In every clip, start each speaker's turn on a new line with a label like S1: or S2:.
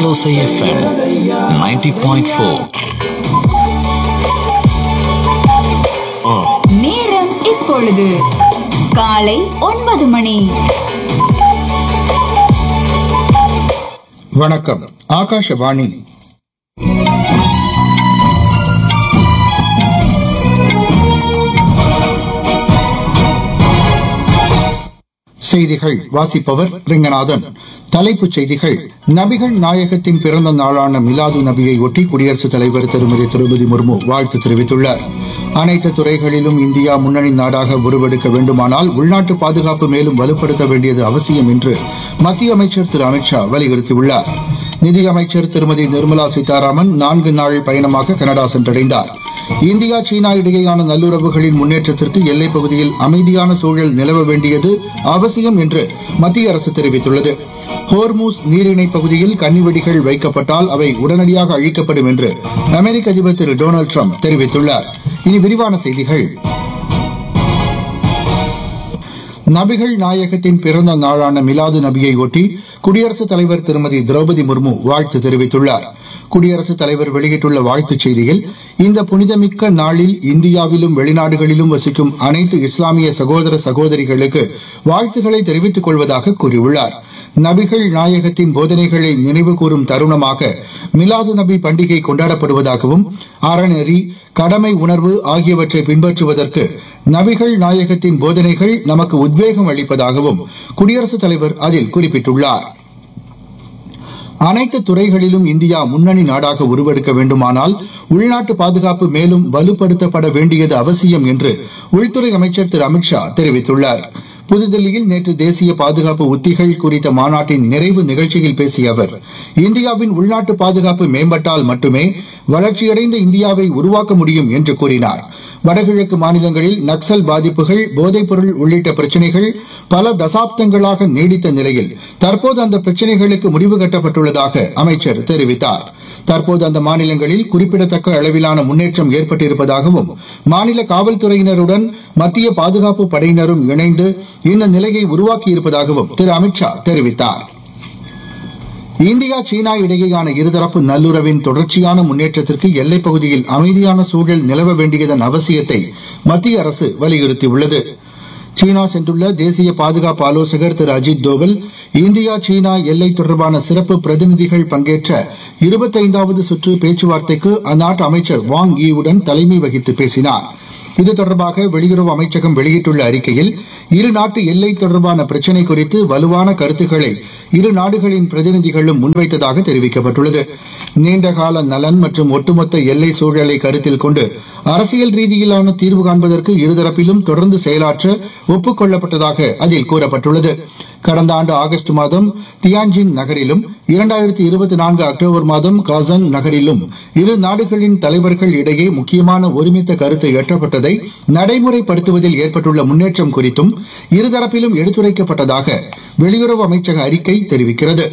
S1: Alosa FM 90.4.
S2: நேரம் இப்பொழுது காலை ஒன்பது மணி
S3: வணக்கம் ஆகாஷவாணி செய்திகள் வாசிப்பவர் ரிங்கநாதன் தலைப்புச் செய்திகள் நபிகள் நாயகத்தின் பிறந்த நாளான மிலாது நபியை ஒட்டி குடியரசுத் தலைவர் திருமதி திரௌபதி முர்மு வாழ்த்து தெரிவித்துள்ளார் அனைத்து துறைகளிலும் இந்தியா முன்னணி நாடாக உருவெடுக்க வேண்டுமானால் உள்நாட்டு பாதுகாப்பு மேலும் வலுப்படுத்த வேண்டியது அவசியம் என்று மத்திய அமைச்சர் திரு அமித்ஷா வலியுறுத்தியுள்ளார் நிதியமைச்சர் திருமதி நிர்மலா சீதாராமன் நான்கு நாள் பயணமாக கனடா சென்றடைந்தார் இந்தியா சீனா இடையேயான நல்லுறவுகளின் முன்னேற்றத்திற்கு எல்லைப் பகுதியில் அமைதியான சூழல் நிலவ வேண்டியது அவசியம் என்று மத்திய அரசு தெரிவித்துள்ளது ஹோர்மூஸ் நீரிணை பகுதியில் கன்னிவெடிகள் வைக்கப்பட்டால் அவை உடனடியாக அழிக்கப்படும் என்று அமெரிக்க அதிபர் திரு டொனால்டு ட்ரம்ப் தெரிவித்துள்ளார் இனி விரிவான செய்திகள் நபிகள் நாயகத்தின் பிறந்த நாளான மிலாது நபியை ஒட்டி குடியரசுத் தலைவர் திருமதி திரௌபதி முர்மு வாழ்த்து தெரிவித்துள்ளார் குடியரசுத் தலைவர் வெளியிட்டுள்ள வாழ்த்துச் செய்தியில் இந்த புனிதமிக்க நாளில் இந்தியாவிலும் வெளிநாடுகளிலும் வசிக்கும் அனைத்து இஸ்லாமிய சகோதர சகோதரிகளுக்கு வாழ்த்துக்களை தெரிவித்துக் கொள்வதாக கூறியுள்ளார் நபிகள் நாயகத்தின் போதனைகளை நினைவு கூறும் தருணமாக மிலாது நபி பண்டிகை கொண்டாடப்படுவதாகவும் அறநெறி கடமை உணர்வு ஆகியவற்றை பின்பற்றுவதற்கு நபிகள் நாயகத்தின் போதனைகள் நமக்கு உத்வேகம் அளிப்பதாகவும் குடியரசுத் தலைவர் அதில் குறிப்பிட்டுள்ளார் அனைத்து துறைகளிலும் இந்தியா முன்னணி நாடாக உருவெடுக்க வேண்டுமானால் உள்நாட்டு பாதுகாப்பு மேலும் வலுப்படுத்தப்பட வேண்டியது அவசியம் என்று உள்துறை அமைச்சர் திரு அமித்ஷா தெரிவித்துள்ளார் புதுதில்லியில் நேற்று தேசிய பாதுகாப்பு உத்திகள் குறித்த மாநாட்டின் நிறைவு நிகழ்ச்சியில் பேசிய அவர் இந்தியாவின் உள்நாட்டு பாதுகாப்பு மேம்பட்டால் மட்டுமே வளர்ச்சியடைந்த இந்தியாவை உருவாக்க முடியும் என்று கூறினார் வடகிழக்கு மாநிலங்களில் நக்சல் பாதிப்புகள் போதைப்பொருள் உள்ளிட்ட பிரச்சினைகள் பல தசாப்தங்களாக நீடித்த நிலையில் தற்போது அந்த பிரச்சினைகளுக்கு முடிவு கட்டப்பட்டுள்ளதாக அமைச்சர் தெரிவித்தார் தற்போது அந்த மாநிலங்களில் குறிப்பிடத்தக்க அளவிலான முன்னேற்றம் ஏற்பட்டிருப்பதாகவும் மாநில காவல்துறையினருடன் மத்திய பாதுகாப்பு படையினரும் இணைந்து இந்த நிலையை உருவாக்கியிருப்பதாகவும் திரு அமித்ஷா தெரிவித்தார் இந்தியா சீனா இடையேயான இருதரப்பு நல்லுறவின் தொடர்ச்சியான முன்னேற்றத்திற்கு எல்லைப் பகுதியில் அமைதியான சூழல் நிலவ வேண்டியதன் அவசியத்தை மத்திய அரசு வலியுறுத்தியுள்ளது சீனா சென்றுள்ள தேசிய பாதுகாப்பு ஆலோசகர் திரு அஜித் தோவல் இந்தியா சீனா எல்லை தொடர்பான சிறப்பு பிரதிநிதிகள் பங்கேற்ற இருபத்தைந்தாவது சுற்று பேச்சுவார்த்தைக்கு அந்நாட்டு அமைச்சர் வாங் ஈவுடன் தலைமை வகித்து பேசினார் இது தொடர்பாக வெளியுறவு அமைச்சகம் வெளியிட்டுள்ள அறிக்கையில் இரு நாட்டு எல்லை தொடர்பான பிரச்சினை குறித்து வலுவான கருத்துக்களை இரு நாடுகளின் பிரதிநிதிகளும் முன்வைத்ததாக தெரிவிக்கப்பட்டுள்ளது நீண்டகால நலன் மற்றும் ஒட்டுமொத்த எல்லை சூழலை கருத்தில் கொண்டு அரசியல் ரீதியிலான தீர்வு காண்பதற்கு இருதரப்பிலும் தொடர்ந்து செயலாற்ற ஒப்புக் கொள்ளப்பட்டதாக அதில் கூறப்பட்டுள்ளது கடந்த ஆண்டு ஆகஸ்ட் மாதம் தியான்ஜின் நகரிலும் இரண்டாயிரத்தி இருபத்தி நான்கு அக்டோபர் மாதம் காசன் நகரிலும் இரு நாடுகளின் தலைவர்கள் இடையே முக்கியமான ஒருமித்த கருத்து எட்டப்பட்டதை நடைமுறைப்படுத்துவதில் ஏற்பட்டுள்ள முன்னேற்றம் குறித்தும் இருதரப்பிலும் எடுத்துரைக்கப்பட்டதாக வெளியுறவு அமைச்சக அறிக்கை தெரிவிக்கிறது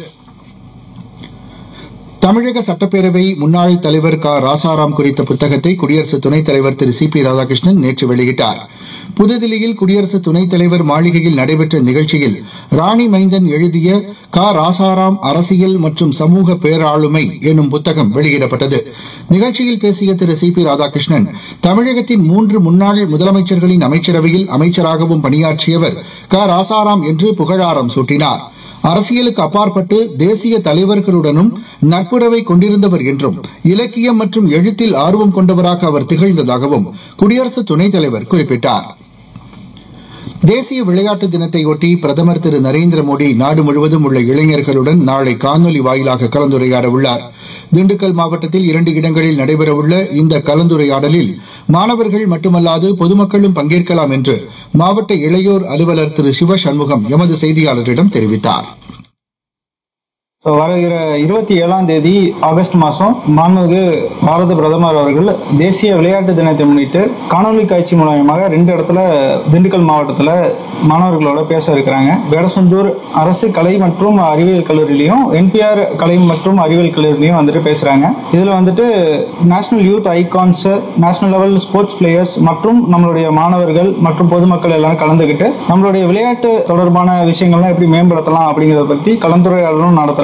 S3: தமிழக சட்டப்பேரவை முன்னாள் தலைவர் க ராசாராம் குறித்த புத்தகத்தை குடியரசு துணைத் தலைவர் திரு சி பி ராதாகிருஷ்ணன் நேற்று வெளியிட்டார் புதுதில்லியில் குடியரசு துணைத் தலைவர் மாளிகையில் நடைபெற்ற நிகழ்ச்சியில் ராணி மைந்தன் எழுதிய க ராசாராம் அரசியல் மற்றும் சமூக பேராளுமை என்னும் புத்தகம் வெளியிடப்பட்டது நிகழ்ச்சியில் பேசிய திரு சி பி ராதாகிருஷ்ணன் தமிழகத்தின் மூன்று முன்னாள் முதலமைச்சர்களின் அமைச்சரவையில் அமைச்சராகவும் பணியாற்றியவர் க ராசாராம் என்று புகழாரம் சூட்டினார் அரசியலுக்கு அப்பாற்பட்டு தேசிய தலைவர்களுடனும் நட்புறவை கொண்டிருந்தவர் என்றும் இலக்கியம் மற்றும் எழுத்தில் ஆர்வம் கொண்டவராக அவர் திகழ்ந்ததாகவும் குடியரசு துணைத் தலைவர் குறிப்பிட்டார் தேசிய விளையாட்டு தினத்தையொட்டி பிரதமர் திரு நரேந்திர மோடி நாடு முழுவதும் உள்ள இளைஞர்களுடன் நாளை காணொலி வாயிலாக கலந்துரையாட உள்ளார் திண்டுக்கல் மாவட்டத்தில் இரண்டு இடங்களில் நடைபெறவுள்ள இந்த கலந்துரையாடலில் மாணவர்கள் மட்டுமல்லாது பொதுமக்களும் பங்கேற்கலாம் என்று மாவட்ட இளையோர் அலுவலர் திரு சிவ சண்முகம் எமது செய்தியாளரிடம் தெரிவித்தார்
S4: ஸோ வருகிற இருபத்தி ஏழாம் தேதி ஆகஸ்ட் மாதம் மாண்புமிகு பாரத பிரதமர் அவர்கள் தேசிய விளையாட்டு தினத்தை முன்னிட்டு காணொலி காட்சி மூலமாக ரெண்டு இடத்துல திண்டுக்கல் மாவட்டத்தில் மாணவர்களோட பேச இருக்கிறாங்க வேடசந்தூர் அரசு கலை மற்றும் அறிவியல் கல்லூரியிலையும் என்பிஆர் கலை மற்றும் அறிவியல் கல்லூரியிலையும் வந்துட்டு பேசுகிறாங்க இதில் வந்துட்டு national youth icons national level sports players மற்றும் நம்மளுடைய மாணவர்கள் மற்றும் பொதுமக்கள் எல்லாம் கலந்துக்கிட்டு நம்மளுடைய விளையாட்டு தொடர்பான விஷயங்கள்லாம் எப்படி மேம்படுத்தலாம் அப்படிங்கிறத பற்றி கலந்துரையாடலும் நடத்துகிறாங்க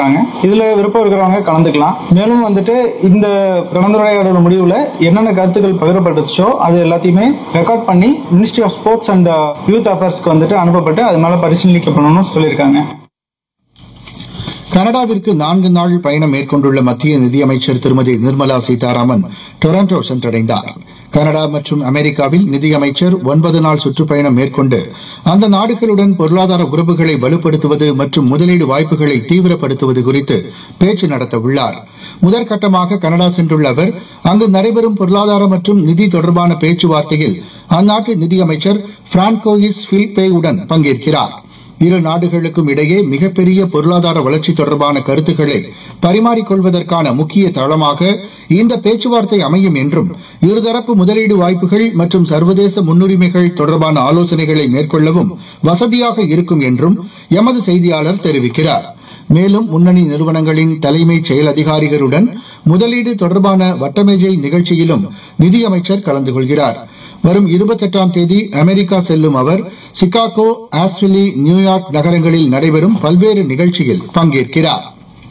S4: இருக்கிறாங்க இதுல விருப்பம் இருக்கிறவங்க கலந்துக்கலாம் மேலும் வந்துட்டு இந்த கலந்துரையாடல் முடிவுல என்னென்ன கருத்துக்கள் பகிரப்பட்டுச்சோ அது எல்லாத்தையுமே ரெக்கார்ட் பண்ணி ministry of sports and youth அஃபேர்ஸ்க்கு வந்துட்டு அனுப்பப்பட்டு அது மேல பரிசீலிக்கப்படணும்னு சொல்லியிருக்காங்க
S3: கனடாவிற்கு நான்கு நாள் பயணம் மேற்கொண்டுள்ள மத்திய நிதியமைச்சர் திருமதி நிர்மலா சீதாராமன் டொரண்டோ சென்றடைந்தார் கனடா மற்றும் அமெரிக்காவில் நிதியமைச்சர் ஒன்பது நாள் சுற்றுப்பயணம் மேற்கொண்டு அந்த நாடுகளுடன் பொருளாதார உறவுகளை வலுப்படுத்துவது மற்றும் முதலீடு வாய்ப்புகளை தீவிரப்படுத்துவது குறித்து பேச்சு நடத்த உள்ளார் முதற்கட்டமாக கனடா சென்றுள்ள அவர் அங்கு நடைபெறும் பொருளாதார மற்றும் நிதி தொடர்பான பேச்சுவார்த்தையில் அந்நாட்டு நிதியமைச்சர் பிரான்கோயிஸ் பில்பே உடன் பங்கேற்கிறார் இரு நாடுகளுக்கும் இடையே மிகப்பெரிய பொருளாதார வளர்ச்சி தொடர்பான கருத்துக்களை பரிமாறிக்கொள்வதற்கான முக்கிய தளமாக இந்த பேச்சுவார்த்தை அமையும் என்றும் இருதரப்பு முதலீடு வாய்ப்புகள் மற்றும் சர்வதேச முன்னுரிமைகள் தொடர்பான ஆலோசனைகளை மேற்கொள்ளவும் வசதியாக இருக்கும் என்றும் எமது செய்தியாளர் தெரிவிக்கிறார் மேலும் முன்னணி நிறுவனங்களின் தலைமைச் செயல் அதிகாரிகளுடன் முதலீடு தொடர்பான வட்டமேஜை நிகழ்ச்சியிலும் நிதியமைச்சர் கலந்து கொள்கிறார் வரும் இருபத்தெட்டாம் தேதி அமெரிக்கா செல்லும் அவர் சிகாகோ ஆஸ்விலி நியூயார்க் நகரங்களில் நடைபெறும் பல்வேறு நிகழ்ச்சியில் பங்கேற்கிறார்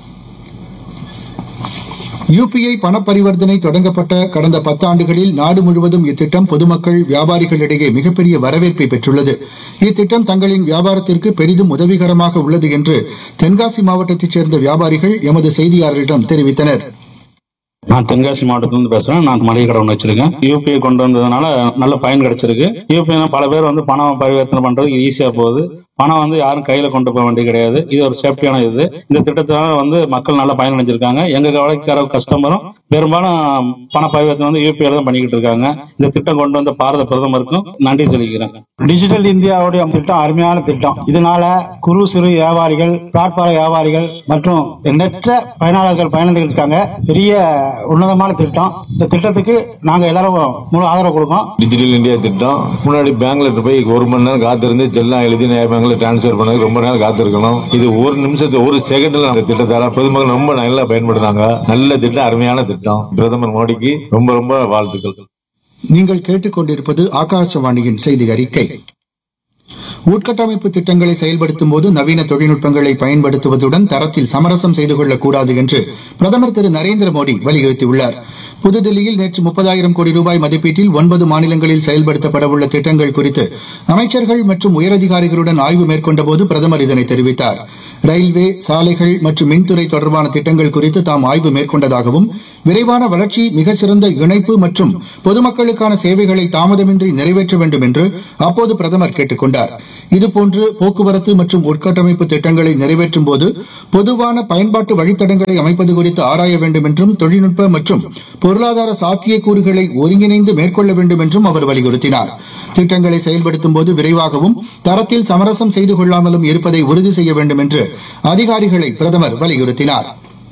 S3: யுபிஐ பண பரிவர்த்தனை தொடங்கப்பட்ட கடந்த பத்தாண்டுகளில் நாடு முழுவதும் இத்திட்டம் பொதுமக்கள் வியாபாரிகளிடையே மிகப்பெரிய வரவேற்பை பெற்றுள்ளது இத்திட்டம் தங்களின் வியாபாரத்திற்கு பெரிதும் உதவிகரமாக உள்ளது என்று தென்காசி மாவட்டத்தைச் சேர்ந்த வியாபாரிகள் எமது செய்தியாளரிடம் தெரிவித்தனர்
S5: நான் தென்காசி மாவட்டத்திலிருந்து பேசுறேன் நான் மளிகை கடை ஒன்று வச்சிருக்கேன் யூபிஐ கொண்டு வந்ததுனால நல்ல பயன் கிடைச்சிருக்கு யூபிஐ பல பேர் வந்து பணம் பரிவர்த்தனை பண்றதுக்கு ஈஸியா போகுது பணம் வந்து யாரும் கையில கொண்டு போக வேண்டியது கிடையாது இது ஒரு சேஃப்டியான இது இந்த திட்டத்தினால வந்து மக்கள் நல்லா பயன் அடைஞ்சிருக்காங்க எங்க கவலைக்கார கஸ்டமரும் பெரும்பாலும் பண பரிவர்த்தனை வந்து யூபிஐ தான் பண்ணிக்கிட்டு இருக்காங்க இந்த திட்டம் கொண்டு வந்த பாரத பிரதமருக்கும் நன்றி சொல்லிக்கிறேன்
S6: டிஜிட்டல் இந்தியாவுடைய திட்டம் அருமையான திட்டம் இதனால குறு சிறு வியாபாரிகள் பிளாட்பார வியாபாரிகள் மற்றும் எண்ணற்ற பயனாளர்கள் பயனடைகள் இருக்காங்க பெரிய உன்னதமான திட்டம் இந்த திட்டத்துக்கு நாங்க எல்லாரும் முழு ஆதரவு கொடுக்கோம்
S7: டிஜிட்டல் இந்தியா திட்டம் முன்னாடி பேங்க்ல போய் ஒரு மணி நேரம் காத்திருந்து செல்லாம் எழுதி நேர் பேங்க்ல டிரான்ஸ்ஃபர் பண்ணதுக்கு ரொம்ப நேரம் காத்திருக்கணும் இது ஒரு நிமிஷத்து ஒரு செகண்ட்ல அந்த திட்டத்தால பொதுமக்கள் ரொம்ப நல்லா பயன்படுத்தாங்க நல்ல திட்டம் அருமையான திட்டம் பிரதமர் மோடிக்கு ரொம்ப ரொம்ப வாழ்த்துக்கள்
S3: நீங்கள் கேட்டுக்கொண்டிருப்பது ஆகாசவாணியின் செய்தி அறிக்கை உட்கட்டமைப்பு திட்டங்களை செயல்படுத்தும் போது நவீன தொழில்நுட்பங்களை பயன்படுத்துவதுடன் தரத்தில் சமரசம் செய்து கொள்ளக்கூடாது என்று பிரதமர் திரு நரேந்திர மோடி வலியுறுத்தியுள்ளார் புதுதில்லியில் நேற்று முப்பதாயிரம் கோடி ரூபாய் மதிப்பீட்டில் ஒன்பது மாநிலங்களில் செயல்படுத்தப்படவுள்ள திட்டங்கள் குறித்து அமைச்சர்கள் மற்றும் உயரதிகாரிகளுடன் ஆய்வு மேற்கொண்டபோது பிரதமர் இதனை தெரிவித்தார் ரயில்வே சாலைகள் மற்றும் மின்துறை தொடர்பான திட்டங்கள் குறித்து தாம் ஆய்வு மேற்கொண்டதாகவும் விரைவான வளர்ச்சி மிகச்சிறந்த இணைப்பு மற்றும் பொதுமக்களுக்கான சேவைகளை தாமதமின்றி நிறைவேற்ற வேண்டும் என்று அப்போது பிரதமர் கேட்டுக் கொண்டார் இதுபோன்று போக்குவரத்து மற்றும் உட்கட்டமைப்பு திட்டங்களை நிறைவேற்றும் போது பொதுவான பயன்பாட்டு வழித்தடங்களை அமைப்பது குறித்து ஆராய வேண்டும் என்றும் தொழில்நுட்ப மற்றும் பொருளாதார சாத்தியக்கூறுகளை ஒருங்கிணைந்து மேற்கொள்ள வேண்டும் என்றும் அவர் வலியுறுத்தினார் திட்டங்களை செயல்படுத்தும் போது விரைவாகவும் தரத்தில் சமரசம் செய்து கொள்ளாமலும் இருப்பதை உறுதி செய்ய வேண்டும் என்று அதிகாரிகளை பிரதமர் வலியுறுத்தினார்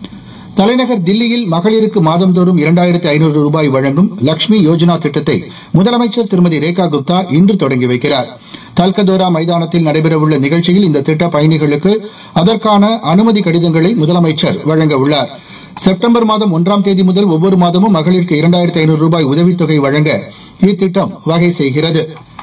S3: தலைநகர் தில்லியில் மகளிருக்கு மாதந்தோறும் இரண்டாயிரத்து ஐநூறு ரூபாய் வழங்கும் லக்ஷ்மி யோஜனா திட்டத்தை முதலமைச்சர் திருமதி ரேகா குப்தா இன்று தொடங்கி வைக்கிறார் தல்கதோரா மைதானத்தில் நடைபெறவுள்ள நிகழ்ச்சியில் இந்த திட்ட பயணிகளுக்கு அதற்கான அனுமதி கடிதங்களை முதலமைச்சர் வழங்க உள்ளார் செப்டம்பர் மாதம் ஒன்றாம் தேதி முதல் ஒவ்வொரு மாதமும் மகளிருக்கு இரண்டாயிரத்து ஐநூறு ரூபாய் உதவித்தொகை வழங்க இத்திட்டம் வகை செய்கிறது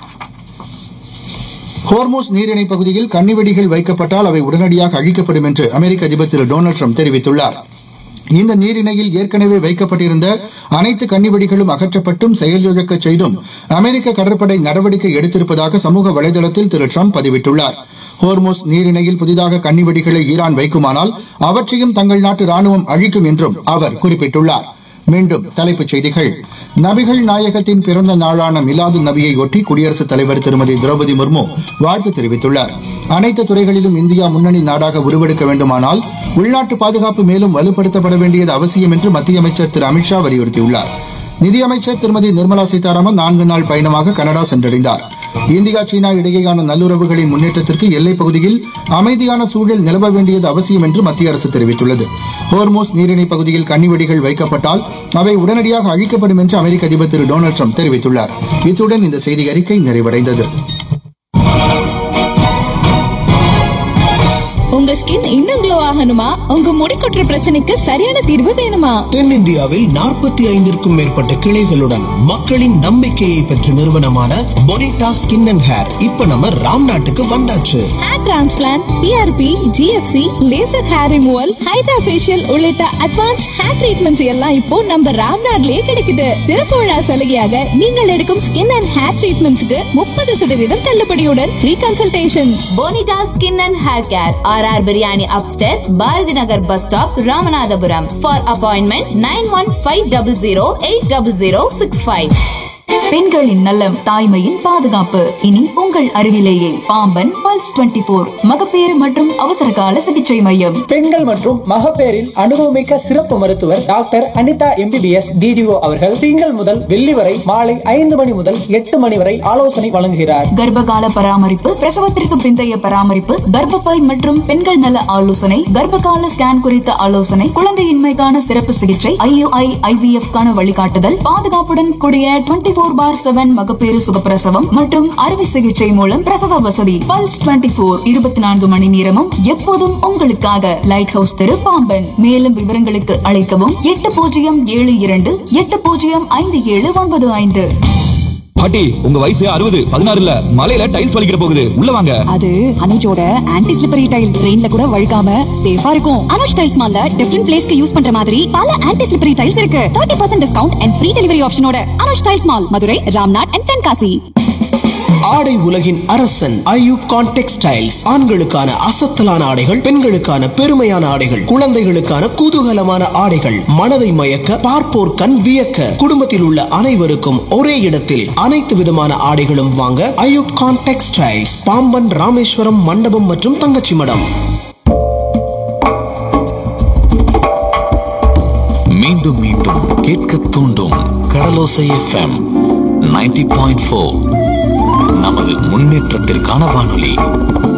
S3: ஹோர்மூஸ் நீரிணை பகுதியில் கன்னிவெடிகள் வைக்கப்பட்டால் அவை உடனடியாக அழிக்கப்படும் என்று அமெரிக்க அதிபர் திரு டொனால்டு ட்ரம்ப் தெரிவித்துள்ளார் இந்த நீரிணையில் ஏற்கனவே வைக்கப்பட்டிருந்த அனைத்து கன்னிவெடிகளும் அகற்றப்பட்டும் செயலிழக்கச் செய்தும் அமெரிக்க கடற்படை நடவடிக்கை எடுத்திருப்பதாக சமூக வலைதளத்தில் திரு ட்ரம்ப் பதிவிட்டுள்ளார் ஹோர்மோஸ் நீரிணையில் புதிதாக கன்னிவெடிகளை ஈரான் வைக்குமானால் அவற்றையும் தங்கள் நாட்டு ராணுவம் அழிக்கும் என்றும் அவர் குறிப்பிட்டுள்ளார் மீண்டும் தலைப்புச் செய்திகள் நபிகள் நாயகத்தின் பிறந்த நாளான மிலாது நபியை ஒட்டி குடியரசுத் தலைவர் திருமதி திரௌபதி முர்மு வாழ்த்து தெரிவித்துள்ளார் அனைத்து துறைகளிலும் இந்தியா முன்னணி நாடாக உருவெடுக்க வேண்டுமானால் உள்நாட்டு பாதுகாப்பு மேலும் வலுப்படுத்தப்பட வேண்டியது அவசியம் என்று மத்திய அமைச்சர் திரு அமித்ஷா வலியுறுத்தியுள்ளார் நிதியமைச்சர் திருமதி நிர்மலா சீதாராமன் நான்கு நாள் பயணமாக கனடா சென்றடைந்தார் இந்தியா சீனா இடையேயான நல்லுறவுகளின் முன்னேற்றத்திற்கு எல்லைப் பகுதியில் அமைதியான சூழல் நிலவ வேண்டியது அவசியம் என்று மத்திய அரசு தெரிவித்துள்ளது ஹோர்மோஸ் நீரிணை பகுதியில் கன்னிவெடிகள் வைக்கப்பட்டால் அவை உடனடியாக அழிக்கப்படும் என்று அமெரிக்க அதிபர் திரு டொனால்டு ட்ரம்ப் தெரிவித்துள்ளார் இத்துடன் இந்த செய்தி அறிக்கை நிறைவடைந்தது
S8: உங்க ஸ்கின் இன்னும் க்ளோ ஆகணுமா உங்க முடி கொட்டுற பிரச்சனைக்கு சரியான தீர்வு வேணுமா
S9: தென்னிந்தியாவில் நாற்பத்தி ஐந்திற்கும் மேற்பட்ட கிளைகளுடன் மக்களின் நம்பிக்கையை பெற்ற நிறுவனமான பொனிட்டா ஸ்கின் அண்ட் ஹேர் இப்ப நம்ம ராம் நாட்டுக்கு வந்தாச்சு
S8: hair transplant PRP GFC laser hair removal hydra facial உள்ளிட்ட அட்வான்ஸ் ஹேர் ட்ரீட்மெண்ட்ஸ் எல்லாம் இப்போ நம்ம ராம்நாட்லயே கிடைக்குது திறப்பு விழா சலுகையாக நீங்கள் எடுக்கும் ஸ்கின் அண்ட் ஹேர் ட்ரீட்மெண்ட்ஸ்க்கு முப்பது சதவீதம் தள்ளுபடியுடன் free consultation
S2: Bonita skin and hair care R R biryani அப்டேஸ் Bharathi Nagar bus stop Ramanathapuram for appointment nine one five double zero eight double zero six five பெண்களின் நலம் தாய்மையின் பாதுகாப்பு இனி உங்கள் அருகிலேயே பாம்பன் பல்ஸ் டுவெண்ட்டி போர் மகப்பேறு மற்றும் அவசர கால சிகிச்சை மையம்
S10: பெண்கள் மற்றும் மகப்பேறின் அனுபவமிக்க சிறப்பு மருத்துவர் டாக்டர் அனிதா எம்பிபிஎஸ் டிஜிஓ அவர்கள் திங்கள் முதல் வெள்ளி வரை மாலை ஐந்து மணி முதல் எட்டு மணி வரை ஆலோசனை வழங்குகிறார்
S2: கர்ப்பகால பராமரிப்பு பிரசவத்திற்கு பிந்தைய பராமரிப்பு கர்ப்பப்பை மற்றும் பெண்கள் நல ஆலோசனை கர்ப்பகால ஸ்கேன் குறித்த ஆலோசனை குழந்தையின்மைக்கான சிறப்பு சிகிச்சை ஐயுஐ ஐவிஎஃப் கான வழிகாட்டுதல் பாதுகாப்புடன் கூடிய டுவெண்ட்டி போர் பார் செவன் மகப்பேறு சுகப்பிரசவம் மற்றும் அறுவை சிகிச்சை மூலம் பிரசவ வசதி பல்ஸ் டுவெண்ட்டி போர் இருபத்தி நான்கு மணி நேரமும் எப்போதும் உங்களுக்காக லைட் ஹவுஸ் தெரு பாம்பன் மேலும் விவரங்களுக்கு அழைக்கவும் எட்டு பூஜ்ஜியம் ஏழு இரண்டு எட்டு பூஜ்ஜியம் ஐந்து ஏழு ஒன்பது ஐந்து
S11: பாட்டி உங்க வயசு அறுபது பதினாறு இல்ல மலையில டைல்ஸ் வலிக்கிற போகுது உள்ள வாங்க
S12: அது அனுஜோட ஆன்டி ஸ்லிப்பரி டைல் ரெயின்ல கூட வழுக்காம சேஃபா இருக்கும் அனுஜ் டைல்ஸ் மால்ல டிஃபரெண்ட் பிளேஸ்க்கு யூஸ் பண்ற மாதிரி பல ஆன்டி ஸ்லிப்பரி டைல்ஸ் இருக்கு 30% percent discount and free delivery ஆப்ஷனோட Anuj tiles mall Madurai Ramnad and Tenkasi
S9: ஆடை உலகின் அரசன் ஐயூப் கான் டெக்ஸ்டைல்ஸ் ஆண்களுக்கான அசத்தலான ஆடைகள் பெண்களுக்கான பெருமையான ஆடைகள் குழந்தைகளுக்கான குதூகலமான ஆடைகள் மனதை மயக்க பார்ப்போர் கண் வியக்க குடும்பத்தில் உள்ள அனைவருக்கும் ஒரே இடத்தில் அனைத்து விதமான ஆடைகளும் வாங்க ஐயூப் கான் டெக்ஸ்டைல்ஸ் பாம்பன் ராமேஸ்வரம் மண்டபம் மற்றும் தங்கச்சி மடம்
S1: மீண்டும் மீண்டும் கேட்க தூண்டும் கடலோசை எஃப்எம் 90.4 பாயிண்ட் நமது முன்னேற்றத்திற்கான வானொலி